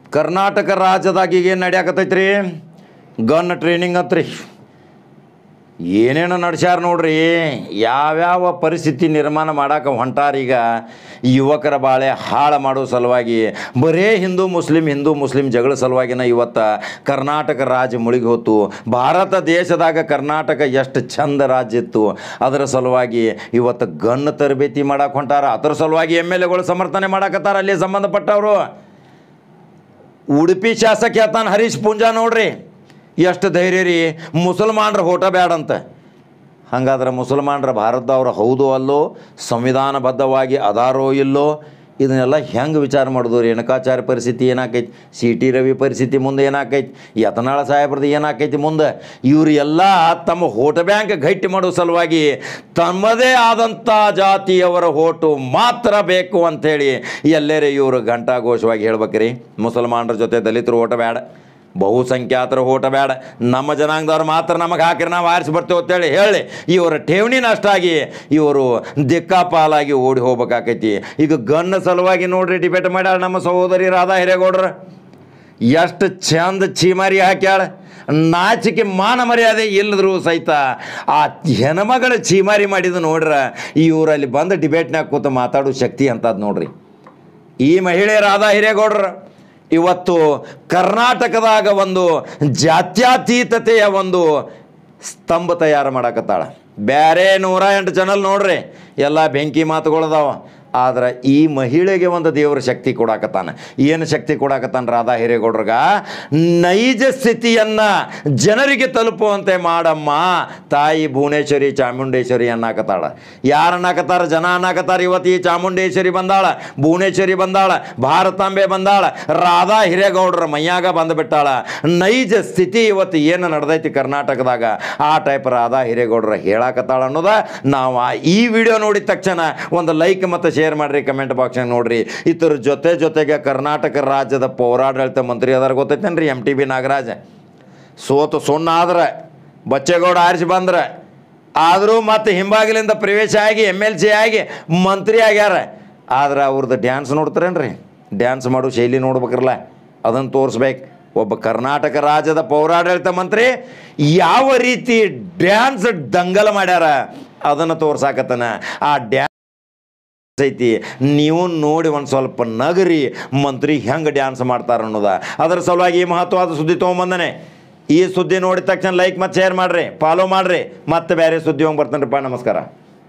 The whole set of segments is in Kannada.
ಕರ್ನಾಟಕ ರಾಜ್ಯದಾಗ ಈಗ ಏನು ನಡ್ಯಾಕತ್ತೈತ್ರಿ ಗನ್ ಟ್ರೈನಿಂಗ್ ಅಂತ್ರಿ ಏನೇನು ನಡ್ಸ್ಯಾರ ನೋಡ್ರಿ ಯಾವ್ಯಾವ ಪರಿಸ್ಥಿತಿ ನಿರ್ಮಾಣ ಮಾಡಕ್ಕೆ ಹೊಂಟಾರೀಗ ಯುವಕರ ಬಾಳೆ ಹಾಳು ಮಾಡೋ ಸಲುವಾಗಿ ಬರೇ ಹಿಂದೂ ಮುಸ್ಲಿಂ ಹಿಂದೂ ಮುಸ್ಲಿಂ ಜಗಳ ಸಲುವಾಗಿನ ಇವತ್ತು ಕರ್ನಾಟಕ ರಾಜ್ಯ ಮುಳುಗಿ ಹೋತು ಭಾರತ ದೇಶದಾಗ ಕರ್ನಾಟಕ ಎಷ್ಟು ಚಂದ ರಾಜ್ಯ ಇತ್ತು ಅದರ ಸಲುವಾಗಿ ಇವತ್ತು ಗನ್ ತರಬೇತಿ ಮಾಡಕ್ಕೆ ಹೊಂಟಾರ ಅದರ ಸಲುವಾಗಿ ಎಮ್ ಎಲ್ ಎಗಳು ಸಮರ್ಥನೆ ಮಾಡಕತ್ತಾರ ಅಲ್ಲಿ ಸಂಬಂಧಪಟ್ಟವರು ಉಡುಪಿ ಶಾಸಕ ಹೇಳ್ತಾನೆ ಹರೀಶ್ ಪೂಂಜಾ ನೋಡ್ರಿ ಎಷ್ಟು ಧೈರ್ಯ ರೀ ಮುಸಲ್ಮಾನ್ರ ಹೋಟ ಬ್ಯಾಡಂತ ಹಾಗಾದ್ರೆ ಮುಸಲ್ಮಾನರ ಭಾರತದವ್ರು ಹೌದು ಅಲ್ಲೋ ಸಂವಿಧಾನಬದ್ಧವಾಗಿ ಅದಾರೋ ಇಲ್ಲೋ ಇದನ್ನೆಲ್ಲ ಹೆಂಗೆ ವಿಚಾರ ಮಾಡೋದು ರೇಣುಕಾಚಾರ್ಯ ಪರಿಸ್ಥಿತಿ ಏನಾಕೈತಿ ಸಿ ಟಿ ರವಿ ಪರಿಸ್ಥಿತಿ ಮುಂದೆ ಏನಾಕೈತಿ ಯತ್ನಾಳ ಸಾಹೇಬ್ರದ್ದು ಏನಾಕೈತಿ ಮುಂದೆ ಇವರು ಎಲ್ಲ ತಮ್ಮ ಹೋಟ ಬ್ಯಾಂಕ್ ಗಟ್ಟಿ ಮಾಡೋ ಸಲುವಾಗಿ ತಮ್ಮದೇ ಆದಂಥ ಜಾತಿಯವರ ಹೋಟು ಮಾತ್ರ ಬೇಕು ಅಂಥೇಳಿ ಎಲ್ಲರೇ ಇವರು ಘಂಟಾಘೋಷವಾಗಿ ಹೇಳ್ಬೇಕ್ರಿ ಮುಸಲ್ಮಾನರ ಜೊತೆ ದಲಿತರು ಓಟ ಬೇಡ ಬಹುಸಂಖ್ಯಾತರ ಓಟ ಬೇಡ ನಮ್ಮ ಜನಾಂಗದವ್ರು ಮಾತ್ರ ನಮಗೆ ಹಾಕಿರಿ ನಾವು ಆರಿಸಿ ಬರ್ತೇವೆ ಅಂತೇಳಿ ಹೇಳಿ ಇವರ ಠೇವಣಿ ನಷ್ಟಾಗಿ ಇವರು ದಿಕ್ಕಾಪಾಲಾಗಿ ಓಡಿ ಹೋಗ್ಬೇಕಾಕೈತಿ ಈಗ ಗನ್ನ ಸಲುವಾಗಿ ನೋಡ್ರಿ ಡಿಬೇಟ್ ಮಾಡ್ಯಾಳ ನಮ್ಮ ಸಹೋದರಿ ರಾಧಾ ಹಿರೇಗೌಡ್ರ ಎಷ್ಟು ಚಂದ ಚೀಮಾರಿ ಹಾಕ್ಯಾಳ ನಾಚಿಕೆ ಮಾನ ಮರ್ಯಾದೆ ಇಲ್ಲದ್ರು ಸಹಿತ ಆ ಹೆಣ್ಮಗಳ ಚೀಮಾರಿ ಮಾಡಿದ ನೋಡ್ರ ಇವರಲ್ಲಿ ಬಂದು ಡಿಬೇಟ್ನಾಗ ಕೂತು ಮಾತಾಡೋ ಶಕ್ತಿ ಅಂತದ್ ನೋಡ್ರಿ ಈ ಮಹಿಳೆ ರಾಧಾ ಹಿರೇಗೌಡ್ರ ಇವತ್ತು ಕರ್ನಾಟಕದಾಗ ಒಂದು ಜಾತ್ಯತೀತತೆಯ ಒಂದು ಸ್ತಂಭ ತಯಾರು ಮಾಡಕತ್ತಾಳ ಬೇರೆ ನೂರ ಎಂಟು ಚಾನಲ್ ನೋಡ್ರಿ ಎಲ್ಲ ಬೆಂಕಿ ಮಾತುಗಳದಾವ ಆದ್ರೆ ಈ ಮಹಿಳೆಗೆ ಒಂದು ದೇವರ ಶಕ್ತಿ ಕೊಡಾಕತ್ತಾನ ಏನು ಶಕ್ತಿ ಕೊಡಾಕತ್ತಾನ ರಾಧಾ ಹಿರೇಗೌಡ್ರಗ ನೈಜ ಸ್ಥಿತಿಯನ್ನ ಜನರಿಗೆ ತಲುಪುವಂತೆ ಮಾಡಮ್ಮ ತಾಯಿ ಭುವನೇಶ್ವರಿ ಚಾಮುಂಡೇಶ್ವರಿ ಅನ್ನಕತ್ತಾಳ ಯಾರು ಅನ್ನಕತ್ತಾರ ಜನ ಅನ್ನಕತ್ತಾರ ಇವತ್ತು ಈ ಚಾಮುಂಡೇಶ್ವರಿ ಬಂದಾಳ ಭುವನೇಶ್ವರಿ ಬಂದಾಳ ಭಾರತಾಂಬೆ ಬಂದಾಳ ರಾಧಾ ಹಿರೇಗೌಡರ ಮೈಯಾಗ ಬಂದುಬಿಟ್ಟಾಳ ನೈಜ ಸ್ಥಿತಿ ಇವತ್ತು ಏನು ನಡೆದೈತಿ ಕರ್ನಾಟಕದಾಗ ಆ ಟೈಪ್ ರಾಧಾ ಹಿರೇಗೌಡರ ಹೇಳಾಕತ್ತಾಳ ಅನ್ನೋದ ನಾವು ಆ- ಈ ವಿಡಿಯೋ ನೋಡಿದ ತಕ್ಷಣ ಒಂದು ಲೈಕ್ ಮತ್ತು ಶೇರ್ ಮಾಡಿರಿ ಕಮೆಂಟ್ ಬಾಕ್ಸ್ನಾಗ ನೋಡ್ರಿ ಇದ್ರ ಜೊತೆ ಜೊತೆಗೆ ಕರ್ನಾಟಕ ರಾಜ್ಯದ ಪೌರಾಡಳಿತ ಮಂತ್ರಿ ಅದಾರ ಗೊತ್ತೈತೇನ್ರಿ ಎಮ್ ಟಿ ಬಿ ನಾಗರಾಜ್ ಸೋತು ಸುಣ್ಣ ಆದ್ರೆ ಬಚ್ಚೇಗೌಡ ಆರಿಸಿ ಬಂದ್ರೆ ಆದರೂ ಮತ್ತೆ ಹಿಂಬಾಗಿಲಿಂದ ಪ್ರವೇಶ ಆಗಿ ಎಮ್ ಎಲ್ ಸಿ ಆಗಿ ಮಂತ್ರಿ ಆಗ್ಯಾರ ಆದ್ರೆ ಅವ್ರದ್ದು ಡ್ಯಾನ್ಸ್ ನೋಡ್ತಾರೇನ್ರಿ ಡ್ಯಾನ್ಸ್ ಮಾಡೋ ಶೈಲಿ ನೋಡ್ಬೇಕ್ರಲ್ಲ ಅದನ್ನು ತೋರಿಸ್ಬೇಕು ಒಬ್ಬ ಕರ್ನಾಟಕ ರಾಜ್ಯದ ಪೌರಾಡಳಿತ ಮಂತ್ರಿ ಯಾವ ರೀತಿ ಡ್ಯಾನ್ಸ್ ದಂಗಲ ಮಾಡ್ಯಾರ ಅದನ್ನು ತೋರ್ಸಾಕತ್ತಾನ ಆ ಡ್ಯಾನ್ಸ್ ಐತಿ ನೀವು ನೋಡಿ ಒಂದು ಸ್ವಲ್ಪ ನಗರಿ ಮಂತ್ರಿ ಹೆಂಗೆ ಡ್ಯಾನ್ಸ್ ಮಾಡ್ತಾರ ಅನ್ನೋದ ಅದರ ಸಲುವಾಗಿ ಈ ಮಹತ್ವವಾದ ಸುದ್ದಿ ತೊಗೊಂಬಂದನೆ ಈ ಸುದ್ದಿ ನೋಡಿದ ತಕ್ಷಣ ಲೈಕ್ ಮತ್ತು ಶೇರ್ ಮಾಡ್ರಿ ಫಾಲೋ ಮಾಡ್ರಿ ಮತ್ತೆ ಬೇರೆ ಸುದ್ದಿ ಹೋಗಿ ಬರ್ತಾನ್ರಿಪ್ಪ ನಮಸ್ಕಾರ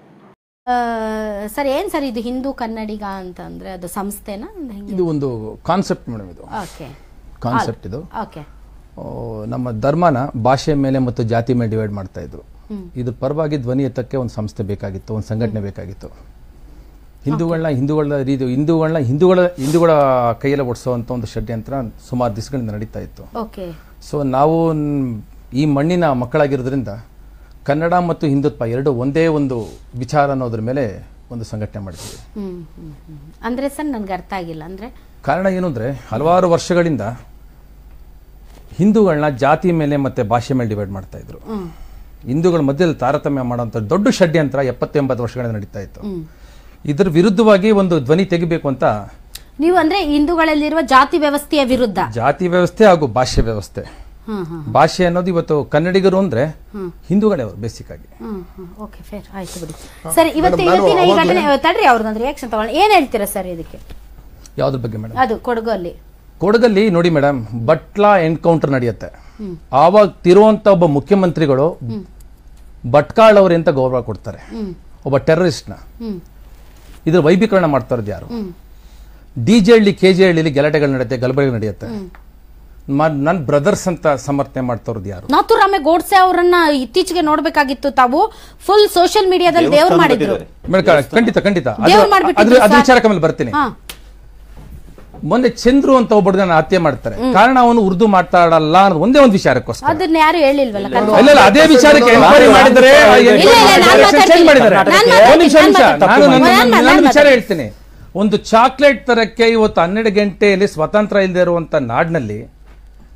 ಸರ್ ಏನ್ ಸರ್ ಇದು ಹಿಂದೂ ಕನ್ನಡಿಗ ಅಂತಂದ್ರೆ ಅದು ಸಂಸ್ಥೆನಾ ಅದು ಹೆಂಗೆ ಇದು ಒಂದು ಕಾನ್ಸೆಪ್ಟ್ ಮೇಡಮ್ ಇದು ಓಕೆ ಕಾನ್ಸೆಪ್ಟ್ ಇದು ಓಕೆ ಆ, ನಮ್ಮ ಧರ್ಮನ ಭಾಷೆ ಮೇಲೆ ಮತ್ತು ಜಾತಿ ಮೇಲೆ ಡಿವೈಡ್ ಮಾಡ್ತಾ ಇದ್ರು ಇದ್ರ ಪರವಾಗಿ ಧ್ವನಿ ಎತ್ತಕ್ಕೆ ಒಂದು ಸಂಸ್ಥೆ ಬೇಕಾಗಿತ್ತು ಒಂದು ಸಂಘಟನೆ ಬೇಕಾಗಿತ್ತು ಹಿಂದೂಗಳನ್ನ ಹಿಂದೂಗಳ ರೀತಿ ಹಿಂದೂಗಳನ್ನ ಹಿಂದೂಗಳ ಹಿಂದೂಗಳ ಕೈಯಲ್ಲಿ ಓಡಿಸುವಂಥ ಒಂದು ಷಡ್ಯಂತ್ರ ಸುಮಾರು ದಿವಸಗಳಿಂದ ನಡೀತಾ ಇತ್ತು ಓಕೆ ಸೊ ನಾವು ನ್- ಈ ಮಣ್ಣಿನ ಮಕ್ಕಳಾಗಿರೋದ್ರಿಂದ ಕನ್ನಡ ಮತ್ತು ಹಿಂದುತ್ವ ಎರಡು ಒಂದೇ ಒಂದು ವಿಚಾರ ಅನ್ನೋದ್ರ ಮೇಲೆ ಒಂದು ಸಂಘಟನೆ ಮಾಡಿದ್ವಿ ಹ್ಮ್ ಹ್ಮ್ ಹ್ಮ್. ಅಂದ್ರೆ ಸರ್ ನನ್ಗೆ ಅರ್ಥ ಆಗಿಲ್ಲ ಅಂದ್ರೆ ಕಾರಣ ಏನು ಅಂದರೆ ಹಲವಾರು ವರ್ಷಗಳಿಂದ ಹಿಂದೂಗಳನ್ನ ಜಾತಿ ಮೇಲೆ ಮತ್ತೆ ಭಾಷೆ ಮೇಲೆ ಡಿವೈಡ್ ಮಾಡ್ತಾ ಇದ್ರು ಹಿಂದೂಗಳ ಮಧ್ಯದಲ್ಲಿ ತಾರತಮ್ಯ ಮಾಡುವಂಥ ದೊಡ್ಡ ಷಡ್ಯಂತ್ರ ಎಪ್ಪತ್ತೆಂಬತ್ತು ವರ್ಷಗಳಿಂದ ನಡೀತಾ ಇತ್ತು ಇದರ ವಿರುದ್ಧವಾಗಿ ಒಂದು ಧ್ವನಿ ತೆಗಿಬೇಕು ಅಂತ ನೀವು ಅಂದ್ರೆ ಹಿಂದೂಗಳಲ್ಲಿರುವ ಜಾತಿ ವ್ಯವಸ್ಥೆಯ ವಿರುದ್ಧ ಜಾತಿ ವ್ಯವಸ್ಥೆ ಹಾಗೂ ಭಾಷೆ ವ್ಯವಸ್ಥೆ ಹ್ಮ್ ಹ್ಮ್ ಭಾಷೆ ಅನ್ನೋದು ಇವತ್ತು ಕನ್ನಡಿಗರು ಅಂದ್ರೆ ಹಿಂದೂಗಳೇ ಅವರು ಬೇಸಿಕ್ ಆಗಿ ಹ್ಮ್ ಹ್ಮ್ ಓಕೆ ಫೇರ್ ಆಯ್ತು ಬಿಡಿ ಸರ್ ಇವತ್ತು ಇವತ್ತಿನ ಈ ಘಟನೆ ತಡ್ರಿ ಅವ್ರದ್ದು ರಿಯಾಕ್ಷನ್ ತಗೊಳ್ಳಿ ಏನ್ ಹೇಳ್ತೀರಾ ಸರ್ ಇದಕ್ಕೆ ಯಾವ್ದ್ರ ಬಗ್ಗೆ ಮೇಡಮ್ ಅದು ಕೊಡಗು ಅಲ್ಲಿ ಕೊಡಗಲ್ಲಿ ನೋಡಿ ಮೇಡಮ್ ಬಟ್ಲ ಎನ್ಕೌಂಟರ್ ನಡೆಯುತ್ತೆ ಆವಾಗ ತಿರುವಂತ ಒಬ್ಬ ಮುಖ್ಯಮಂತ್ರಿಗಳು ಭಟ್ಕಾಳ್ ಅವ್ರೆ ಅಂತ ಗೌರವ ಕೊಡ್ತಾರೆ ಹ್ಮ್ ಒಬ್ಬ ಟೆರರಿಸ್ಟ್ನ ಹ್ಮ್ ಇದ್ರ ವೈಭೀಕರಣ ಮಾಡ್ತಾ ಇರೋದು ಯಾರು D J Halli K J ಹಳ್ಳಿಲಿ ಗಲಾಟೆಗಳು ನಡೆಯುತ್ತೆ ಗಲಭೆಗಳು ನಡೆಯುತ್ತೆ ನನ್ನ ಬ್ರದರ್ಸ್ ಅಂತ ಸಮರ್ಥನೆ ಮಾಡ್ತಾ ಇರೋದು ಯಾರು ನಾಥುರಾಮೆ ಗೋಡ್ಸೆ ಅವರನ್ನ ಇತ್ತೀಚೆಗೆ ನೋಡ್ಬೇಕಾಗಿತ್ತು ತಾವು ಫುಲ್ ಸೋಷಿಯಲ್ ಮೀಡಿಯಾದಲ್ಲಿ ದೇವ್ರು ಮಾಡಿದ್ರು ಮೇಡಮ್, ಖಂಡಿತ ಖಂಡಿತ ಅದು- ದೇವ್ರು ಮಾಡ್ಬಿಟ್ಟಿದ್ರು ಅದ್ರ ಅದ್ರ ಸರ್. ವಿಚಾರಕ್ಕೆ ಮೇಲೆ ಬರ್ತೀನಿ ಹಾ ಮೊನ್ನೆ ಚಂದ್ರು ಅಂತ ಒಬ್ಬ ಹುಡುಗನ ಹತ್ಯೆ ಮಾಡ್ತಾರೆ ಕಾರಣ ಅವನು ಉರ್ದು ಮಾತಾಡಲ್ಲ ಅನ್ನೋದು ಒಂದೇ ಒಂದು ವಿಚಾರಕ್ಕೋಸ್ಕರ ಅದನ್ನ ಯಾರು ಹೇಳಿಲ್ವಲ್ಲ ಕನ್ನಡ. ಇಲ್ಲ ಇಲ್ಲ, ಅದೇ ವಿಚಾರಕ್ಕೆ ಎಂಕ್ವೈರಿ ಮಾಡಿದ್ರೆ ಇಲ್ಲ, ಇಲ್ಲ, ನಾನ್ ಚೇಂಜ್ ಮಾಡಿದ್ದಾರೆ ಮಾತಾಡ್ತೀನಿ. ಒಂದು ನಿಮಿಷ ನಾನ್ ನಿಮಿಷ ಮಾತಾಡ್ತೀನಿ. ನಾನು ನನ್ನ- ನಾನ್ ನನ್ನ ಮಾತಾಡ್ತೀನಿ. ವಿಚಾರ ಹೇಳ್ತೀನಿ ಒಂದು ಚಾಕ್ಲೇಟ್ ತರಕ್ಕೆ ಇವತ್ತು ಹನ್ನೆರಡು ಗಂಟೆಯಲ್ಲಿ ಸ್ವತಂತ್ರ ಇಲ್ಲದೆ ಇರುವಂತ ನಾಡಿನಲ್ಲಿ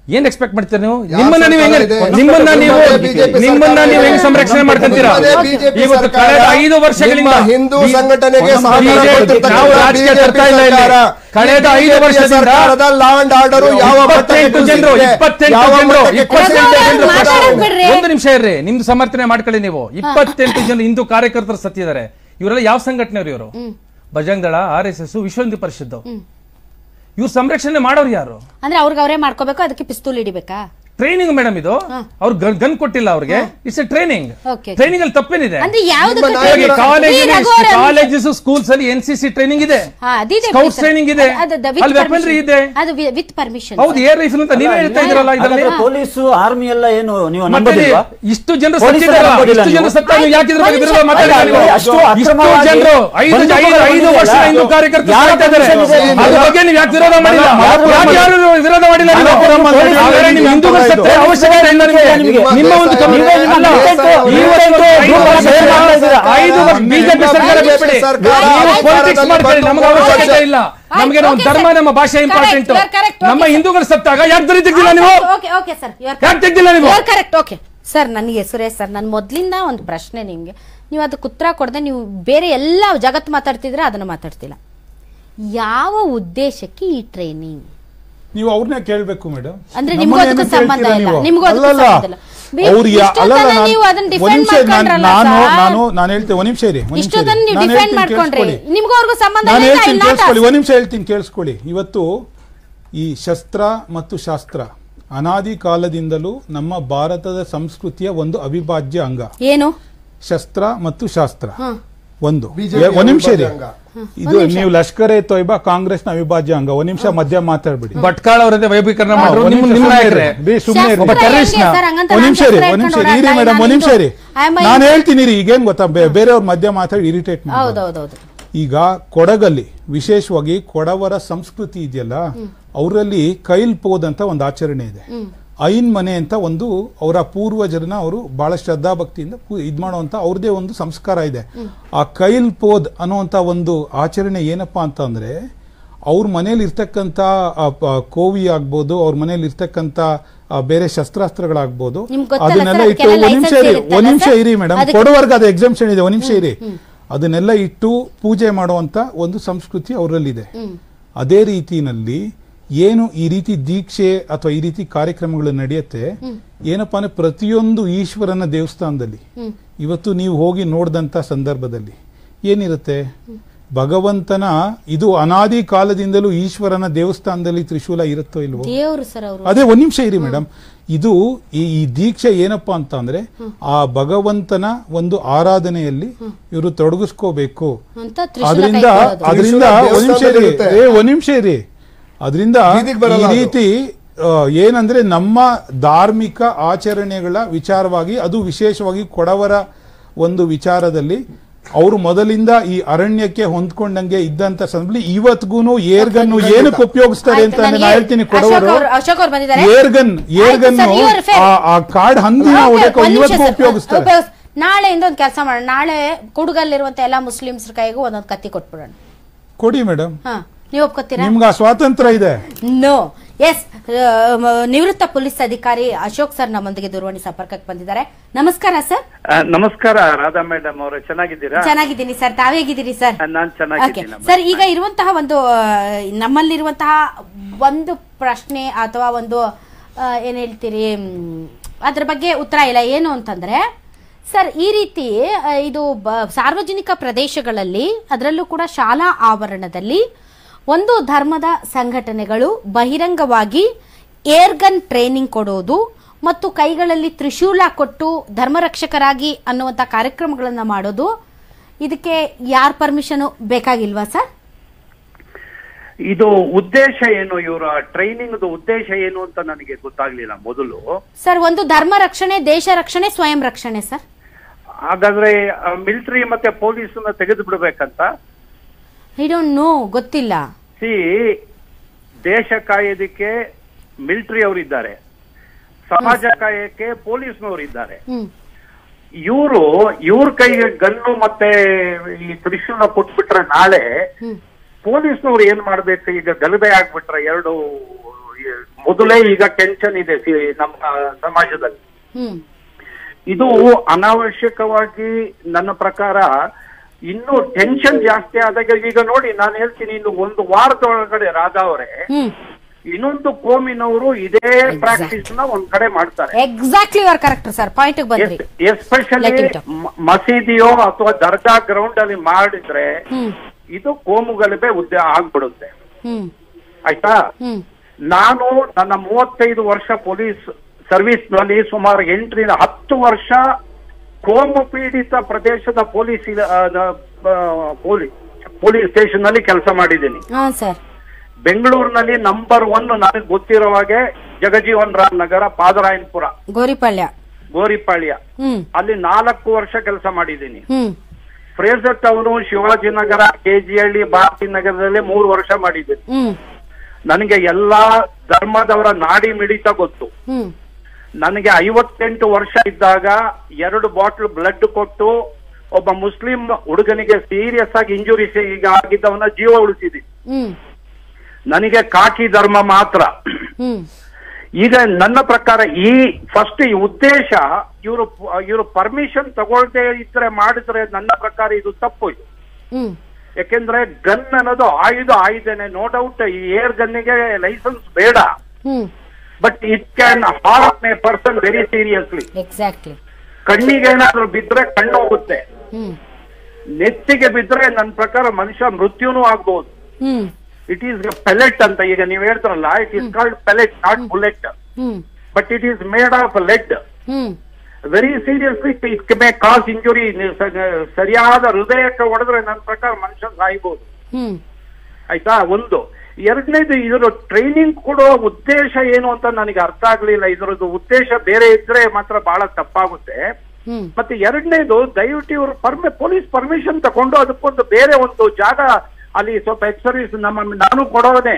ಏನ್ ಎಕ್ಸ್ಪೆಕ್ಟ್ ಮಾಡ್ತೀರಾ ನೀವು ಯಾವ ನಿಮ್ಮನ್ನ ನೀವು ಹೆಂಗೆ ಸರ್ಕಾರ ಇದೆ? ನಿಮ್ಮನ್ನ ನೀವು ನಿಮ್ಮದೇ BJP ನಿಮ್ಮನ್ನ ಸರ್ಕಾರ ನೀವು ಹೆಂಗೆ ಇದೆ. ಸಂರಕ್ಷಣೆ ಮಾಡ್ಕೊಂತೀರಾ ನಿಮ್ಮದೇ BJP ಇವತ್ತು ಸರ್ಕಾರ, ಕಳೆದ ಐದು ವರ್ಷಗಳಿಂದ ನಿಮ್ಮ ಹಿಂದೂ ಬಿ- ಸಂಘಟನೆಗೆ ಒಂದು ಸಹಕಾರ BJP ಕೊಟ್ಟಿರ್ತಕ್ಕಂಥ ನಾವು ರಾಜಕೀಯ BJP ತರ್ತಾ ಇಲ್ಲ ಇಲ್ಲಿ. ಸರ್ಕಾರ. ಕಳೆದ ಈ ಐದು BJP ವರ್ಷದಿಂದ ಸರ್ಕಾರದ law and order ಯಾವ ಮಟ್ಟಕ್ಕೆ ಇಪ್ಪತ್ತೆಂಟು ಜನರು ಕುಸಿದಿದೆ? ಇಪ್ಪತ್ತೆಂಟು ಯಾವ ಜನರು ಮಟ್ಟಕ್ಕೆ ಇಪ್ಪತ್ತೆಂಟು ಕುಸಿದಿದೆ? ಜನರು ಮಾತಾಡಕ್ ಬಿಡ್ರಿ. ಒಂದು ನಿಮಿಷ ಇರ್ರಿ ನಿಮ್ದು ಸಮರ್ಥನೆ ಮಾಡ್ಕೊಳ್ಳಿ ನೀವು ಇಪ್ಪತ್ತೆಂಟು ಜನ ಹಿಂದೂ ಕಾರ್ಯಕರ್ತರು ಸತ್ತಿದ್ದಾರೆ ಇವರೆಲ್ಲ ಯಾವ ಸಂಘಟನೆಯವರು ಇವರು ಬಜರಂಗ್ ದಳ ಆರ್ ಎಸ್ ಎಸ್ ವಿಶ್ವ ಹಿಂದೂ ಪರಿಷತ್ತು ಇವ್ರು ಸಂರಕ್ಷಣೆ ಮಾಡೋರು ಯಾರು ಅಂದ್ರೆ ಅವ್ರಿಗೆ ಅವರೇ ಮಾಡ್ಕೋಬೇಕು ಅದಕ್ಕೆ ಪಿಸ್ತೂಲ್ ಹಿಡಿಬೇಕಾ ಟ್ರೈನಿಂಗ್ ಮೇಡಮ್ ಇದು ಅವ್ರು ಗನ್ ಕೊಟ್ಟಿಲ್ಲ ಅವ್ರಿಗೆ it's a training Okay. Training ಅಲ್ಲಿ ತಪ್ಪೇನಿದೆ ಅಂದ್ರೆ ಯಾವ್ದಕ್ಕೆ ನಿಮ್ಮ training? ನಾಯಕರ- ಈ ರಘು ಅವರೇ- ಕಾಲೇಜಸ್ ಸ್ಕೂಲ್ಸ್ ಅಲ್ಲಿ ಎನ್ ಸಿ ಸಿ ಟ್ರೈನಿಂಗ್ ಇದೆ ಹಾ, ಅದಿದೆ ಸ್ಕೌಟ್ಸ್ ಬಿಡಿ ಸರ್. ಟ್ರೈನಿಂಗ್ ಇದೆ ಅದು- ಅದು with ಅಲ್ಲಿ ವೆಪನ್ರಿ permission. ಇದೆ ಅದು ವಿತ್ ಪರ್ಮಿಷನ್ ಹೌದು ಏರ್ ರೈಫಲ್ ಅಂತ ನೀವೇ ಹೇಳ್ತಾ ಇದ್ರಲ್ಲ ಇದರಲ್ಲಿ ಹಾಗಾದ್ರೆ ಪೊಲೀಸು ಆರ್ಮಿ ಎಲ್ಲ ಏನು ನೀವು ಮತ್ತೆ ನಂಬೋದಿಲ್ವಾ ಇಷ್ಟು ಜನರು ಪೊಲೀಸರು ಸತ್ತಿದ್ದಾರಲ್ಲ ನಂಬೋದಿಲ್ಲ ಇಷ್ಟು ಜನರು ನೀವು? ಸತ್ತ ನೀವು ಯಾಕೆ ಇದ್ರ ಬಗ್ಗೆ ವಿರೋಧ ಆಯ್ತು, ಮಾತಾಡ್ತಾ ಅಲ್ಲ, ಇಲ್ವಾ? ಅಷ್ಟು ಇಷ್ಟು ಅಕ್ರಮವಾಗಿ ಜನರು ಐದು ಬಂದು ಐದು ಐದು ಬಂದಿದೆಯಲ್ಲ, ವರ್ಷ ಹಿಂದೂ ಕಾರ್ಯಕರ್ತರು ಯಾರ ಸಾಯ್ತಾ ಇದ್ದಾರೆ. permission ಇದೆ? ಅದ್ರ ಬಗ್ಗೆ ನೀವು ಯಾಕೆ ವಿರೋಧ ಮಾಡಿಲ್ಲ ಮಲಪ್ಪುರಂ ಯಾಕೆ ಯಾರು ವಿರೋಧ ಮಾಡಿಲ್ಲ ನೀವು? ಮಲಪ್ಪುರಂ ಅಂತ ಹಾಗಾದ್ರೆ ನಿಮ್ಮ ಹಿಂದೂಗಳು ಸತ್ತ ಅವಶ್ಯಕತೆ ಇಲ್ಲ ನಿಮಗೆ ನಿಮಗೆ. ನಿಮ್ಮ ಒಂದು ಕಮ್ಮಿ ನೀವೇ ನಿಮ್ಮ ಅಲ್ಲ, ದೇಶ- ಈ ಒಂದು ಐದು ವರ್ಷ ಬೇರೆ ಮಾಡ್ತಾ ಇದ್ದೀರಾ? ಐದು ವರ್ಷ ಬಿಜೆಪಿ ಸರ್ಕಾರ BJP ಬಿಟ್ಬಿಡಿ ಸರ್ಕಾರ ನೀವು ಆಯ್ತು, ಪೊಲಿಟಿಕ್ಸ್ ಆಯ್ತು, ಮಾಡ್ಕೊಳ್ಳಿ ನಮಗೆ ಆಯ್ತು, ಅವಶ್ಯಕತೆ ಆಯ್ತು. ಇಲ್ಲ ಆಯ್ತು, ನಮಗೆ ನಮ್ಮ okay, ಧರ್ಮ sir. ನಮ್ಮ ಭಾಷೆ Correct, important you are correct, okay, ನಮ್ಮ sir. ಹಿಂದೂಗಳು ಸತ್ತಾಗ ಯಾಕೆ ದರಿ ತೆಗ್ದಿಲ್ಲ ನೀವು ಓಕೆ ಓಕೆ ಸರ್ ಯಾಕೆ ತೆಗ್ದಿಲ್ಲ ನೀವು ಕರೆಕ್ಟ್ ಓಕೆ ಸರ್ ನನಗೆ ಸುರೇಶ್ ಸರ್ ನನ್ನ ಮೊದಲಿಂದ ಒಂದು ಪ್ರಶ್ನೆ ನಿಮಗೆ ನೀವು ಅದಕ್ಕೆ ಉತ್ತರ ಕೊಡದೆ ನೀವು ಬೇರೆ ಎಲ್ಲ ಜಗತ್ತು ಮಾತಾಡ್ತಿದ್ರೆ ಅದನ್ನು ಮಾತಾಡ್ತಿಲ್ಲ ಯಾವ ಉದ್ದೇಶಕ್ಕೆ ಈ ಟ್ರೈನಿಂಗ್ ನೀವು ಅವ್ರನ್ನೇ ಕೇಳ್ಬೇಕು ಮೇಡಮ್ ಅಂದ್ರೆ ನಿಮ್ಗೂ ಅದಕ್ಕೂ ಸಂಬಂಧ ಇಲ್ಲ. ನಿಮ್ಗೂ ಅದಕ್ಕೂ ಸಂಬಂಧ ಇಲ್ಲ. ಬಿ- ಅವ್ರು ಯಾ- ಇಷ್ಟೊತ್ತನ ಅಲ್ಲಲ್ಲ, ನಾನ್- ನೀವು ಅದನ್ನ defend ಒಂದ್ ನಿಮಿಷ, ನಾನ್- ಮಾಡ್ಕೊಂಡ್ರಲ್ಲ ನಾನು ಸರ್. ನಾನು ನಾನು ಹೇಳ್ತೇನೆ ಒಂದ್ ನಿಮಿಷ ಇರಿ ಒಂದ್ ನಿಮಿಷ ಇಷ್ಟೊತ್ತನ ಇರಿ. ನೀವು ನಾನು ಡಿಫೆಂಡ್ ಹೇಳ್ತೀನಿ, ಮಾಡ್ಕೊಂಡ್ರಿ ಕೇಳಿಸ್ಕೊಳ್ಳಿ. ನಿಮ್ಗೂ ಅವ್ರಿಗೂ ಸಂಬಂಧ ನಾನು ಇಲ್ಲ ಹೇಳ್ತೀನಿ ಇಲ್ಲ ಅಂತ ಕೇಳಿಸ್ಕೊಳ್ಳಿ ಒಂದ್ ನಿಮಿಷ ಹೇಳ್ತೀನಿ ಕೇಳಿಸ್ಕೊಳ್ಳಿ ಇವತ್ತು ಈ ಶಸ್ತ್ರ ಮತ್ತು ಶಾಸ್ತ್ರ ಅನಾದಿ ಕಾಲದಿಂದಲೂ ನಮ್ಮ ಭಾರತದ ಸಂಸ್ಕೃತಿಯ ಒಂದು ಅವಿಭಾಜ್ಯ ಅಂಗ ಏನು ಶಸ್ತ್ರ ಮತ್ತು ಶಾಸ್ತ್ರ ಒಂದು BJP ಎ- ಒಂದ್ ನಿಮಿಷ ಇರಿ ಅವಿಭಾಜ್ಯ ಇದು ನೀವು ಲಷ್ಕರ್ ಎ ತೊಯ್ಬಾ ಕಾಂಗ್ರೆಸ್ನ ಅವಿಭಾಜ್ಯ ಅಂಗ ಒಂದ್ ನಿಮಿಷ ಮಧ್ಯ ಮಾತಾಡ್ಬಿಡಿ ಭಟ್ಕಾಳ ಅವರದೇ ವೈಭೀಕರಣ ಮಾಡಿದ್ರು ಒಂದ್ ನಿಮ್ಮ ನಿಮಿಷ ನಿಮ್ಮ ಸುಮ್ನೆ ನಾಯಕರೇ ಇರಿ. ಬೇ, ಸುಮ್ನೆ ಇರಿ. ಒಬ್ಬ terrorist ನ. ಸರ್, ಹಂಗಂತ ಒಂದ್ ನಾನ್ ನಿಮಿಷ ಇರಿ ಶಸ್ತ್ರ ಒಂದ್ ನಿಮಿಷ ಹಿಡ್ಕೊಂಡು ಇರಿ ಮೇಡಮ್ ಒಂದ್ ನಿಮಿಷ ಇರಿ I am a- ನಾನು ಹೇಳ್ತೀನಿ ಇರಿ ಈಗೇನ್ ಗೊತ್ತಾ ಬೇ- ಬೇರೆಯವ್ರ ಮಧ್ಯ ಮಾತಾಡಿ ಇರಿಟೇಟ್ ಮಾಡಿ ಹೌದೌದೌದು ಈಗ ಕೊಡಗಲ್ಲಿ ವಿಶೇಷವಾಗಿ ಕೊಡವರ ಸಂಸ್ಕೃತಿ ಇದೆಯಲ್ಲ ಅವರಲ್ಲಿ ಕೈಲ್ ಪೋದ್ ಅಂತ ಒಂದು ಆಚರಣೆ ಇದೆ ಐನ್ ಮನೆ ಅಂತ ಒಂದು ಅವರ ಪೂರ್ವಜರನ್ನ ಅವರು ಬಹಳ ಶ್ರದ್ಧಾಭಕ್ತಿಯಿಂದ ಪೂ- ಇದ್ ಮಾಡುವಂತ ಅವ್ರದೇ ಒಂದು ಸಂಸ್ಕಾರ ಇದೆ ಆ ಕೈಲ್ ಪೋದ್ ಅನ್ನುವಂತ ಒಂದು ಆಚರಣೆ ಏನಪ್ಪಾ ಅಂತ ಅಂದ್ರೆ ಅವ್ರ ಮನೇಲಿ ಇರ್ತಕ್ಕಂಥ ಆ ಪ- ಕೋವಿ ಆಗ್ಬೋದು ಅವ್ರ ಮನೇಲಿ ಇರ್ತಕ್ಕಂಥ ಆ ಬೇರೆ ಶಸ್ತ್ರಾಸ್ತ್ರಗಳಾಗ್ಬೋದು ನಿಮ್ಗ್ ಗೊತ್ತಲ್ಲ ಅದನ್ನೆಲ್ಲ ಸರ್, ಇಟ್ಟು ಅದಕ್ಕೆಲ್ಲ ಒಂದ್ ನಿಮಿಷ license ಇರಿ ಇರುತ್ತಲ್ಲ ಒಂದ್ ನಿಮಿಷ ಸರ್? ಇರಿ ಮೇಡಮ್ ಅದಕ್ಕೆ- ಕೊಡುವರ್ಗ ಅದು ಎಕ್ಸಾಮ್ಷನ್ ಇದೆ ಒಂದ್ ನಿಮಿಷ ಇರಿ ಅದನ್ನೆಲ್ಲ ಇಟ್ಟು ಪೂಜೆ ಮಾಡುವಂತ ಒಂದು ಸಂಸ್ಕೃತಿ ಅವರಲ್ಲಿದೆ ಅದೇ ರೀತಿನಲ್ಲಿ ಏನು ಈ ರೀತಿ ದೀಕ್ಷೆ ಅಥವಾ ಈ ರೀತಿ ಕಾರ್ಯಕ್ರಮಗಳು ನಡೆಯುತ್ತೆ ಏನಪ್ಪಾ ಅಂದ್ರೆ ಪ್ರತಿಯೊಂದು ಈಶ್ವರನ ದೇವಸ್ಥಾನದಲ್ಲಿ ಇವತ್ತು ನೀವು ಹೋಗಿ ನೋಡಿದಂತ ಸಂದರ್ಭದಲ್ಲಿ ಏನಿರುತ್ತೆ ಭಗವಂತನ ಇದು ಅನಾದಿ ಕಾಲದಿಂದಲೂ ಈಶ್ವರನ ದೇವಸ್ಥಾನದಲ್ಲಿ ತ್ರಿಶೂಲ ಇರುತ್ತೋ ಇಲ್ವೋ ದೇವ್ರು ಸರ್ ಅವರು ಅದೇ ಒಂದ್ ನಿಮಿಷ ಇರಿ ಮೇಡಮ್ ಇದು ಈ ಈ ದೀಕ್ಷೆ ಏನಪ್ಪಾ ಅಂತ ಅಂದ್ರೆ ಆ ಭಗವಂತನ ಒಂದು ಆರಾಧನೆಯಲ್ಲಿ ಇವರು ತೊಡಗಿಸ್ಕೋಬೇಕು ಅಂತ ತ್ರಿಶೂಲ ಅದರಿಂದ ಕೈ ಕೊಡೋದು. ಅದರಿಂದ ತ್ರಿಶೂಲ ಒಂದ್ ನಿಮಿಷ ಇರಿ ದೇವಸ್ಥಾನದಲ್ಲಿರುತ್ತೆ. ಏ ಒಂದ್ ನಿಮಿಷ ಇರಿ ಅದರಿಂದ ಬೀದಿಗ್ ಬರಲ್ಲ ಈ ಅದು. ರೀತಿ ಆ, ಏನಂದ್ರೆ ನಮ್ಮ ಧಾರ್ಮಿಕ ಆಚರಣೆಗಳ ವಿಚಾರವಾಗಿ ಅದು ವಿಶೇಷವಾಗಿ ಕೊಡವರ ಒಂದು ವಿಚಾರದಲ್ಲಿ ಅವರು ಮೊದಲಿಂದ ಈ ಅರಣ್ಯಕ್ಕೆ ಹೊಂದ್ಕೊಂಡಂಗೆ ಇದ್ದಂತ ಸಂದರ್ಭದಲ್ಲಿ ಇವತ್ಗೂನು ಏರ್ಗನ್ನು ಏನಕ್ಕೆ ಉಪಯೋಗಿಸ್ತಾರೆ ಅಂತ ಆಯ್ತು, ನಾನು ನಾನು ಹೇಳ್ತೀನಿ ಅಶೋಕ್ ಕೊಡವರು ಅವ್ರು- ಅಶೋಕ್ ಅವ್ರು ಬಂದಿದ್ದಾರೆ air gun air gun sir, you are fair. ಆ ಕಾಡ್ ಹಂದಿನ Okay, ಹೊಡೆಯಕ್ಕೆ ಒಂದ್ ನಿಮಿಷ ಇವತ್ತಿಗೂ sir. ಉಪಯೋಗಿಸ್ತಾರೆ ಉಪಯೋಗಿಸ್- ನಾಳೆಯಿಂದ ಒಂದು ಕೆಲಸ ಮಾಡೋಣ ನಾಳೆ ಕುಡುಗಲ್ಲಿರುವಂತ ಎಲ್ಲಾ ಮುಸ್ಲಿಮ್ಸ್ ಕೈಗೂ ಒಂದೊಂದು ಕತ್ತಿ ಕೊಟ್ಬಿಡೋಣ ಕೊಡಿ ಮೇಡಮ್ ಹಾ ನೀವು ಒಪ್ಕೋತೀರಾ ನಿಮ್ಗೆ ಆ ಸ್ವಾತಂತ್ರ್ಯ ಇದೆ ನೋ ಎಸ್ ನಿವೃತ್ತ ಪೊಲೀಸ್ ಅಧಿಕಾರಿ ಅಶೋಕ್ ಸರ್ ನಮ್ಮೊಂದಿಗೆ ದೂರವಾಣಿ ಸಂಪರ್ಕಕ್ಕೆ ಬಂದಿದ್ದಾರೆ ನಮಸ್ಕಾರ ಸರ್ ಆ, ನಮಸ್ಕಾರ ರಾಧಾ ಮೇಡಮ್ ಅವರೇ ಚೆನ್ನಾಗಿದ್ದೀರಾ ಚೆನ್ನಾಗಿದ್ದೀನಿ ಸರ್ ತಾವೇಗಿದ್ದೀರಿ ಸರ್ ಆ, ನಾನ್ ಓಕೆ ಚೆನ್ನಾಗಿದ್ದೀನಿ ಸರ್ ಈಗ ಇರುವಂತಹ ಒಂದು ಆ, ನಮ್ಮಲ್ಲಿರುವಂತಹ ಒಂದು ಪ್ರಶ್ನೆ ಅಥವಾ ಒಂದು ಆ, ಏನ್ ಹೇಳ್ತೀರಿ ಮ್, ಅದ್ರ ಬಗ್ಗೆ ಉತ್ತರ ಇಲ್ಲ ಏನು ಅಂತಂದ್ರೆ ಸರ್ ಈ ರೀತಿ ಆ, ಇದು ಬ- ಸಾರ್ವಜನಿಕ ಪ್ರದೇಶಗಳಲ್ಲಿ ಅದರಲ್ಲೂ ಕೂಡ ಶಾಲಾ ಆವರಣದಲ್ಲಿ ಒಂದು ಧರ್ಮದ ಸಂಘಟನೆಗಳು ಬಹಿರಂಗವಾಗಿ ಏರ್ಗನ್ ಟ್ರೈನಿಂಗ್ ಕೊಡೋದು ಮತ್ತು ಕೈಗಳಲ್ಲಿ ತ್ರಿಶೂಲ ಕೊಟ್ಟು ಧರ್ಮರಕ್ಷಕರಾಗಿ ಅನ್ನುವಂಥ ಕಾರ್ಯಕ್ರಮಗಳನ್ನು ಮಾಡೋದು ಇದಕ್ಕೆ ಯಾರ ಪರ್ಮಿಷನ್ ಬೇಕಾಗಿಲ್ವಾ ಸರ್ ಇದು ಉದ್ದೇಶ ಏನು ಇವರ ಟ್ರೈನಿಂಗ್ ಉದ್ದೇಶ ಏನು ಅಂತ ನನಗೆ ಗೊತ್ತಾಗ್ಲಿಲ್ಲ ಮೊದಲು ಸರ್ ಒಂದು ಧರ್ಮ ರಕ್ಷಣೆ ದೇಶ ರಕ್ಷಣೆ ಸ್ವಯಂ ರಕ್ಷಣೆ ಸರ್ ಹಾಗಾದ್ರೆ ಮಿಲಿಟರಿ ಮತ್ತೆ ಪೊಲೀಸನ್ನ ತೆಗೆದು ಬಿಡ್ಬೇಕಂತ ಐ ಡೋಂಟ್ ನೋ ಗೊತ್ತಿಲ್ಲ ಸಿ ದೇಶ ಕಾಯೋದಕ್ಕೆ ಮಿಲಿಟರಿ ಅವರಿದ್ದಾರೆ ಸಮಾಜ ಕಾಯಕ್ಕೆ ಪೊಲೀಸ್ನವರು ಇದ್ದಾರೆ ಹ್ಮ್ ಇವರು ಇವ್ರ ಕೈಗೆ ಗನ್ನು ಮತ್ತೆ ಈ ತ್ರಿಶೂಲ ಕೊಟ್ಬಿಟ್ರೆ ನಾಳೆ ಹ್ಮ್ ಪೊಲೀಸ್ನವ್ರು ಏನ್ ಮಾಡ್ಬೇಕು ಈಗ ಗಲಭೆ ಆಗ್ಬಿಟ್ರೆ ಎರಡು ಈ ಮೊದಲೇ ಈಗ ಟೆನ್ಷನ್ ಇದೆ ಸಿ- ನಮ್ಮ ಸಮಾಜದಲ್ಲಿ ಹ್ಮ್ ಇದು ಅನಾವಶ್ಯಕವಾಗಿ ನನ್ನ ಪ್ರಕಾರ ಇನ್ನು ಟೆನ್ಷನ್ ಜಾಸ್ತಿ ಆದಾಗ ಈಗ ನೋಡಿ ನಾನು ಹೇಳ್ತೀನಿ ಇನ್ನು ಒಂದು ವಾರದ ಒಳಗಡೆ ರಾಧಾ ಅವರೇ ಹ್ಮ್ ಇನ್ನೊಂದು ಕೋಮಿನವರು ಇದೇ ಪ್ರಾಕ್ಟೀಸ್ ನ ಒಂದ್ ಕಡೆ ಮಾಡ್ತಾರೆ exactly your correct sir point ಬಂದ್ರಿ ಎಸ್ಪೆಷಲಿ Let it up. ಮಸೀದಿಯೋ ಅಥವಾ ದರ್ಗಾ ಗ್ರೌಂಡ್ ಅಲ್ಲಿ ಮಾಡಿದ್ರೆ ಹ್ಮ್ ಇದು ಕೋಮು ಗಲಭೆ ಉದ್ಯ ಆಗ್ಬಿಡುತ್ತೆ ಹ್ಮ್ ಆಯ್ತಾ ಹ್ಮ್ ನಾನು ನನ್ನ ಮೂವತ್ತೈದು ವರ್ಷ ಪೊಲೀಸ್ ಸರ್ವಿಸ್ ನಲ್ಲಿ ಸುಮಾರು ಎಂಟರಿಂದ ಹತ್ತು ವರ್ಷ ಕೋಮು ಪೀಡಿತ ಪ್ರದೇಶದ ಪೊಲೀಸ್ ಇಲ- ಆ, ದ- ಆ, ಪೊಲೀಸ್ ಪೊಲೀಸ್ ಸ್ಟೇಷನ್ ನಲ್ಲಿ ಕೆಲಸ ಮಾಡಿದ್ದೀನಿ ಹಾ ಸರ್ ಬೆಂಗಳೂರಿನಲ್ಲಿ ನಂಬರ್ ಒನ್ ನನಗೆ ಗೊತ್ತಿರೋ ಹಾಗೆ ಜಗಜೀವನ್ ರಾಮ್ ನಗರ ಪಾದರಾಯನಪುರ ಗೋರಿಪಾಳ್ಯ ಗೋರಿಪಾಳ್ಯ ಹ್ಮ್ ಅಲ್ಲಿ ನಾಲ್ಕು ವರ್ಷ ಕೆಲಸ ಮಾಡಿದ್ದೀನಿ ಹ್ಮ್ ಫ್ರೇಸರ್ ಟೌನು ಶಿವಾಜಿನಗರ ಕೆಜಿಹಳ್ಳಿ ಭಾರತಿ ನಗರದಲ್ಲಿ ಮೂರು ವರ್ಷ ಮಾಡಿದ್ದೀನಿ ಹ್ಮ್ ನನಗೆ ಎಲ್ಲಾ ಧರ್ಮದವರ ನಾಡಿ ಮಿಡಿತ ಗೊತ್ತು ಹ್ಮ್ ನನಗೆ ಐವತ್ತೆಂಟು ವರ್ಷ ಇದ್ದಾಗ ಎರಡು ಬಾಟ್ಲ್ ಬ್ಲಡ್ ಕೊಟ್ಟು ಒಬ್ಬ ಮುಸ್ಲಿಂ ಹುಡುಗನಿಗೆ ಸೀರಿಯಸ್ ಆಗಿ ಇಂಜುರೀಸ್ ಈಗ ಆಗಿದ್ದವನ ಜೀವ ಉಳಿಸಿದ್ದೀನಿ ಹ್ಮ್ ನನಗೆ ಕಾಕಿ ಧರ್ಮ ಮಾತ್ರ ಹ್ಮ್ ಈಗ ನನ್ನ ಪ್ರಕಾರ ಈ ಫಸ್ಟ್ ಈ ಉದ್ದೇಶ ಇವರು ಇವರು ಪರ್ಮಿಷನ್ ತಗೊಳ್ದೇ ಇದ್ರೆ ಮಾಡಿದ್ರೆ ನನ್ನ ಪ್ರಕಾರ ಇದು ತಪ್ಪು ಇದು ಹ್ಮ್ ಯಾಕೆಂದ್ರೆ ಗನ್ ಅನ್ನೋದು ಆಯುಧ ಆಯುಧನೆ ನೋ ಡೌಟ್ ಈ ಏರ್ ಗನ್ನಿಗೆ ಲೈಸೆನ್ಸ್ ಬೇಡ hmm but it can harm a person very seriously exactly ಕಣ್ಣಿಗೆ ಏನಾದ್ರೂ ಬಿದ್ರೆ ಕಣ್ಣು ಹೋಗುತ್ತೆ ಹ್ಮ್ ನೆತ್ತಿಗೆ ಬಿದ್ರೆ ನನ್ನ ಪ್ರಕಾರ ಮನುಷ್ಯ ಮೃತ್ಯುನೂ ಆಗ್ಬಹುದು ಹ್ಮ್ ಇಟ್ ಈಸ್ ಪೆಲೆಟ್ ಅಂತ ಈಗ ನೀವು ಹೇಳ್ತಾರಲ್ಲ it is called pellet not bullet hmm but it is made of lead hmm very seriously it may cause injury ಸರಿಯಾದ ಹೃದಯಕ್ಕೆ ಹೊಡೆದ್ರೆ ನನ್ನ ಪ್ರಕಾರ ಮನುಷ್ಯ ಸಾಯ್ಬೋದು ಹ್ಮ್ ಆಯ್ತಾ ಒಂದು ಎರಡನೇದು ಇದರ ಟ್ರೈನಿಂಗ್ ಕೊಡೋ ಉದ್ದೇಶ ಏನು ಅಂತ ನನಗೆ ಅರ್ಥ ಆಗ್ಲಿಲ್ಲ ಇದರದ್ದು ಉದ್ದೇಶ ಬೇರೆ ಇದ್ರೆ ಮಾತ್ರ ಬಹಳ ತಪ್ಪಾಗುತ್ತೆ ಹ್ಮ್ ಮತ್ತೆ ಎರಡನೇದು ದಯವಿಟ್ಟು ಇವರು ಪರ್ಮಿ ಪೊಲೀಸ್ ಪರ್ಮಿಷನ್ ತಗೊಂಡು ಅದಕ್ಕೊಂದು ಬೇರೆ ಒಂದು ಜಾಗ ಅಲ್ಲಿ ಸ್ವಲ್ಪ ಎಕ್ಸ್ ಸರ್ವಿಸ್ ನಮ್ಮ ನಾನು ಕೊಡೋವನೇ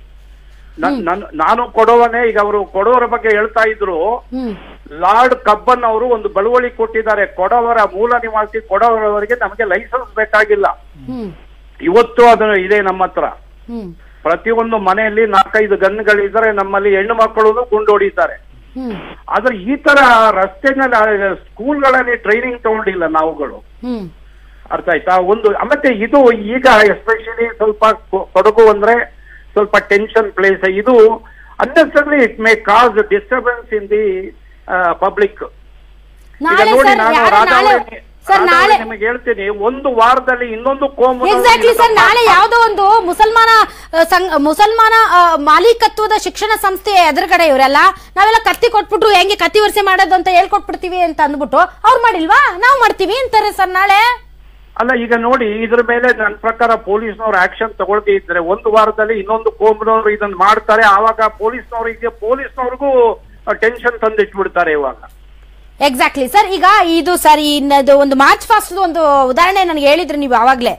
ನನ್- ನನ್- ನಾನು ಕೊಡೋವನೇ ಈಗ ಅವರು ಕೊಡೋರ ಬಗ್ಗೆ ಹೇಳ್ತಾ ಇದ್ರು ಹ್ಮ್ ಲಾರ್ಡ್ ಕಬ್ಬನ್ ಅವರು ಒಂದು ಬಳುವಳಿ ಕೊಟ್ಟಿದ್ದಾರೆ ಕೊಡವರ ಮೂಲ ನಿವಾಸಿ ಕೊಡವರವರಿಗೆ ನಮಗೆ ಲೈಸೆನ್ಸ್ ಬೇಕಾಗಿಲ್ಲ ಹ್ಮ್ ಇವತ್ತು ಅದು ಇದೆ ನಮ್ಮ ಹತ್ರ ಹ್ಮ್ ಪ್ರತಿಯೊಂದು ಮನೆಯಲ್ಲಿ ನಾಲ್ಕೈದು ಗನ್ಗಳಿದ್ದಾರೆ ನಮ್ಮಲ್ಲಿ ಹೆಣ್ಣು ಮಕ್ಕಳು ಗುಂಡು ಹೊಡಿತಾರೆ ಹ್ಮ್ ಆದ್ರೆ ಈ ತರ ರಸ್ತೆನಲ್ಲಿ ಸ್ಕೂಲ್ಗಳಲ್ಲಿ ಟ್ರೈನಿಂಗ್ ತಗೊಂಡಿಲ್ಲ ನಾವುಗಳು ಹ್ಮ್ ಅರ್ಥ ಆಯ್ತಾ ಒಂದು ಮತ್ತೆ ಇದು ಈಗ ಎಸ್ಪೆಷಲಿ ಸ್ವಲ್ಪ ಕೊ- ಕೊಡಗು ಅಂದ್ರೆ ಸ್ವಲ್ಪ ಟೆನ್ಷನ್ ಪ್ಲೇಸ್ ಇದು unnecessarily it may cause disturbance in the public ನಾಳೆ ಸರ್ ಯಾರು ನಾಳೆ ಸರ್ ನಾಳೆ ನಿಮಗೆ ಹೇಳ್ತೀನಿ ಒಂದು ವಾರದಲ್ಲಿ ಇನ್ನೊಂದು ಕೋಮು ಎಕ್ಸಾಕ್ಟ್ಲಿ ಸರ್ ನಾಳೆ ಯಾವ್ದೋ ಒಂದು ಮುಸಲ್ಮಾನ ಆ, ಸಂಘ ಮುಸಲ್ಮಾನ ಆ, ಮಾಲೀಕತ್ವದ ಶಿಕ್ಷಣ ಸಂಸ್ಥೆ ಎದುರುಗಡೆ ಇವರೆಲ್ಲ ನಾವೆಲ್ಲ ಕತ್ತಿ ಕೊಟ್ಬಿಟ್ರು ಹೆಂಗೆ ಕತ್ತಿ ವರ್ಷೆ ಮಾಡೋದು ಅಂತ ಹೇಳ್ಕೊಟ್ಬಿಡ್ತೀವಿ ಅಂತ ಅಂದ್ಬಿಟ್ಟು ಅವ್ರು ಮಾಡಿಲ್ವಾ ನಾವು ಮಾಡ್ತೀವಿ ಅಂತಾರೆ ಸರ್ ನಾಳೆ ಅಲ್ಲ ಈಗ ನೋಡಿ ಇದ್ರ ಮೇಲೆ ನನ್ನ ಪ್ರಕಾರ ಪೊಲೀಸ್ನವ್ರು ಆಕ್ಷನ್ ತಗೊಳ್ದೇ ಇದ್ರೆ ಒಂದು ವಾರದಲ್ಲಿ ಇನ್ನೊಂದು ಕೋಮ್ನವ್ರು ಇದನ್ನ ಮಾಡ್ತಾರೆ ಆವಾಗ ಪೊಲೀಸ್ನವರಿಗೆ ಪೊಲೀಸ್ನವ್ರಿಗೂ ಟೆನ್ಷನ್ ತಂದಿಟ್ಬಿಡ್ತಾರೆ ಇವಾಗ ಎಕ್ಸಾಕ್ಟ್ಲಿ ಸರ್ ಈಗ ಇದು ಸರ್ ಇನ್ನದು ಒಂದು ಮಾರ್ಚ್ ಫಾಸ್ಟ್ ಒಂದು ಉದಾಹರಣೆ ನನಗೆ ಹೇಳಿದ್ರಿ ನೀವು ಆವಾಗ್ಲೇ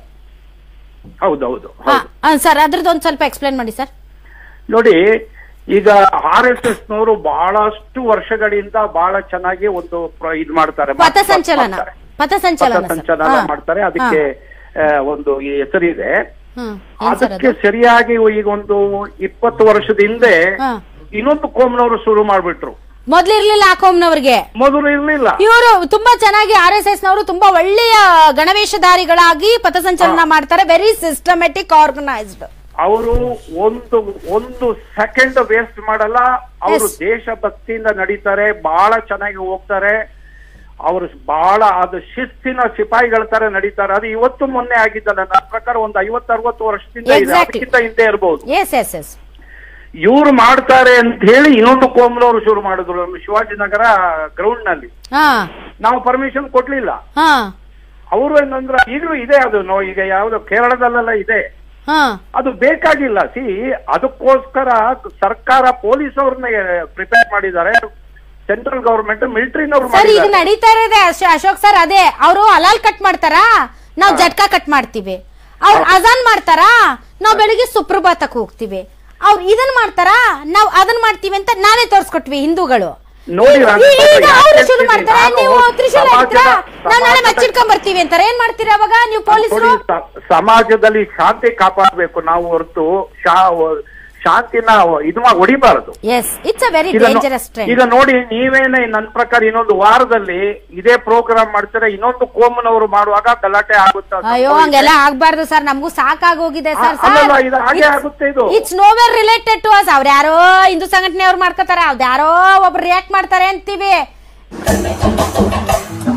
ಹೌದೌದು ಸರ್ ಅದ್ರದ್ದು ಒಂದು ಸ್ವಲ್ಪ ಎಕ್ಸ್ಪ್ಲೇನ್ ಮಾಡಿ ಸರ್ ನೋಡಿ ಈಗ ಆರ್ ಎಸ್ ಎಸ್ ನವರು ಬಹಳಷ್ಟು ವರ್ಷಗಳಿಂದ ಬಹಳ ಚೆನ್ನಾಗಿ ಒಂದು ಪ್ರ- ಇದ್ ಮಾಡ್ತಾರೆ ಪಥಸಂಚಲನ ಮಾಡ್ತಾರೆ. ಪಥಸಂಚಲನ ಸರ್. ಪಥಸಂಚಲನ ಹಾ. ಮಾಡ್ತಾರೆ ಅದಕ್ಕೆ ಆ, ಒಂದು ಈ ಹೆಸರಿದೆ ಹ್ಮ್ ಏನ್ ಸರ್ ಅದಕ್ಕೆ ಅದು ಸರಿಯಾಗಿ ಈಗ ಒಂದು ಇಪ್ಪತ್ತು ವರ್ಷದ ಹಿಂದೆ ಹಾ. ಇನ್ನೊಂದು ಕೋಮ್ನವರು ಶುರು ಮಾಡ್ಬಿಟ್ರು ಮೊದ್ಲು ಇರ್ಲಿಲ್ಲ ಆಕೋಮ್ನವ್ರಿಗೆ ಮೊದಲು ಇರ್ಲಿಲ್ಲ ಇವರು ತುಂಬಾ ಚೆನ್ನಾಗಿ ಆರ್ ಎಸ್ ಎಸ್ ನವರು ತುಂಬಾ ಒಳ್ಳೆಯ ಗಣವೇಶಧಾರಿಗಳಾಗಿ ಪಥಸಂಚಲನ ಮಾಡ್ತಾರೆ ವೆರಿ ಸಿಸ್ಟಮೆಟಿಕ್ ಆರ್ಗನೈಸ್ಡ್ ಅವರು ಒಂದು ಒಂದು ಸೆಕೆಂಡ್ ವೇಸ್ಟ್ ಮಾಡಲ್ಲ ಅವರು Yes. ದೇಶಭಕ್ತಿಯಿಂದ ನಡೀತಾರೆ ಬಹಳ ಚೆನ್ನಾಗಿ ಹೋಗ್ತಾರೆ ಅವರು ಬಹಳ ಅದು ಶಿಸ್ತಿನ ಸಿಪಾಯಿಗಳ ತರ ನಡೀತಾರೆ ಅದು ಇವತ್ತು ಮೊನ್ನೆ ಆಗಿದ್ದಲ್ಲ ನನ್ನ ಪ್ರಕಾರ ಒಂದು ಐವತ್ತು ಅರವತ್ತು ವರ್ಷದಿಂದ ಇದೆ Exactly. ಅದಕ್ಕಿಂತ ಹಿಂದೆ ಇರ್ಬೋದು ಎಸ್ ಎಸ್ ಎಸ್ ಇವ್ರು ಮಾಡ್ತಾರೆ ಅಂತ ಹೇಳಿ ಇನ್ನೊಂದು ಕೋಮ್ನವರು ಶುರು ಮಾಡಿದ್ರು ನಮ್ಮ ಶಿವಾಜಿನಗರ ಗ್ರೌಂಡ್ ನಲ್ಲಿ ಹಾ ನಾವು ಪರ್ಮಿಷನ್ ಕೊಡ್ಲಿಲ್ಲ ಹಾ ಅವರು ಏನಂದ್ರೆ ಈಗಲೂ ಇದೆ ಅದು ನೋ- ಈಗ ಯಾವ್ದು ಕೇರಳದಲ್ಲೆಲ್ಲ ಇದೆ ಹಾ ಅದು ಬೇಕಾಗಿಲ್ಲ ಸಿ ಅದಕ್ಕೋಸ್ಕರ ಸರ್ಕಾರ ಪೊಲೀಸ್ ಅವ್ರನ್ನ ಪ್ರಿಪೇರ್ ಮಾಡಿದ್ದಾರೆ ಸೆಂಟ್ರಲ್ ಗವರ್ಮೆಂಟ್ ಮಿಲಿಟರಿನವ್ರು ಸರ್ ಈಗ ಮಾಡಿದ್ದಾರೆ ನಡೀತಾ ಇರೋದೇ ಅಶ್- ಅಶೋಕ್ ಸರ್ ಅದೇ ಅವರು ಹಲಾಲ್ ಕಟ್ ಮಾಡ್ತಾರಾ ನಾವು ಜಟ್ಕಾ ಕಟ್ ಮಾಡ್ತೀವಿ ಅವ್ರು ಅಜಾನ್ ಮಾಡ್ತಾರಾ ನಾವು ಬೆಳಿಗ್ಗೆ ಸುಪ್ರಭಾತಕ್ಕೆ ಹೋಗ್ತೀವಿ ಅವ್ರು ಇದನ್ ಮಾಡ್ತಾರಾ ನಾವು ಅದನ್ ಮಾಡ್ತೀವಿ ಅಂತ ನಾವೇ ತೋರ್ಸ್ಕೊಟ್ವಿ ಹಿಂದೂಗಳು ನೋಡಿ ನಾನು ಈಗ ಸ್ವಲ್ಪ ಅವ್ರು ಯಾಕೆ ಶುರು ಹೇಳ್ತೀನಿ, ಮಾಡ್ತಾರೆ ನಾನು ನೀವು ತ್ರಿಶೂಲ ಸಮಾಜದ- ಹಿಡಿತೀರಾ ನಾವು ನಾಳೆ ಸಮಾಜದ- ಬಚ್ಚಿಟ್ಕೊಂಡ್ ಬರ್ತೀವಿ ಅಂತಾರೆ ಏನ್ ಮಾಡ್ತೀರಾ ಅವಾಗ ನೀವು ಪೊಲೀಸರು ನೋಡಿ, ಸ- ಸಮಾಜದಲ್ಲಿ ಶಾಂತಿ ಕಾಪಾಡಬೇಕು ನಾವು ಹೊರತು ಶಾ ಶಾಂತಿನ ಇದು ಮಾ- ಹೊಡಿಬಾರದು ಎಸ್ ಇಟ್ಸ್ ಅ ವೆರಿ ಈಗ ನೋ- ಡೇಂಜರಸ್ ಟ್ರೆಂಡ್ ಈಗ ನೋಡಿ ನೀವೇನೆ ನನ್ನ ಪ್ರಕಾರ ಇನ್ನೊಂದು ವಾರದಲ್ಲಿ ಇದೇ ಪ್ರೋಗ್ರಾಮ್ ಮಾಡ್ತಾರೆ ಇನ್ನೊಂದು ಕೋಮನವರು ಮಾಡುವಾಗ ಗಲಾಟೆ ಆಗುತ್ತೆ ಅಂತ ಅಯ್ಯೋ ಸಂಭವಿಸಿದೆ. ಹಂಗೆಲ್ಲ ಆಗ್ಬಾರ್ದು ಸರ್ ನಮಗೂ ಸಾಕಾಗೋಗಿದೆ ಸರ್ ಆ- ಅಲ್ಲಲ್ಲ, ಇದು ಹಾಗೆ ಆಗುತ್ತೆ ಇದು. It's nowhere related to us ಅವ್ರು ಯಾರೋ ಹಿಂದೂ ಸಂಘಟನೆಯವ್ರು ಮಾಡ್ಕೋತಾರೆ ಅವ್ರು ಯಾರೋ ಒಬ್ರು ರಿಯಾಕ್ಟ್ ಮಾಡ್ತಾರೆ ಅಂತೀವಿ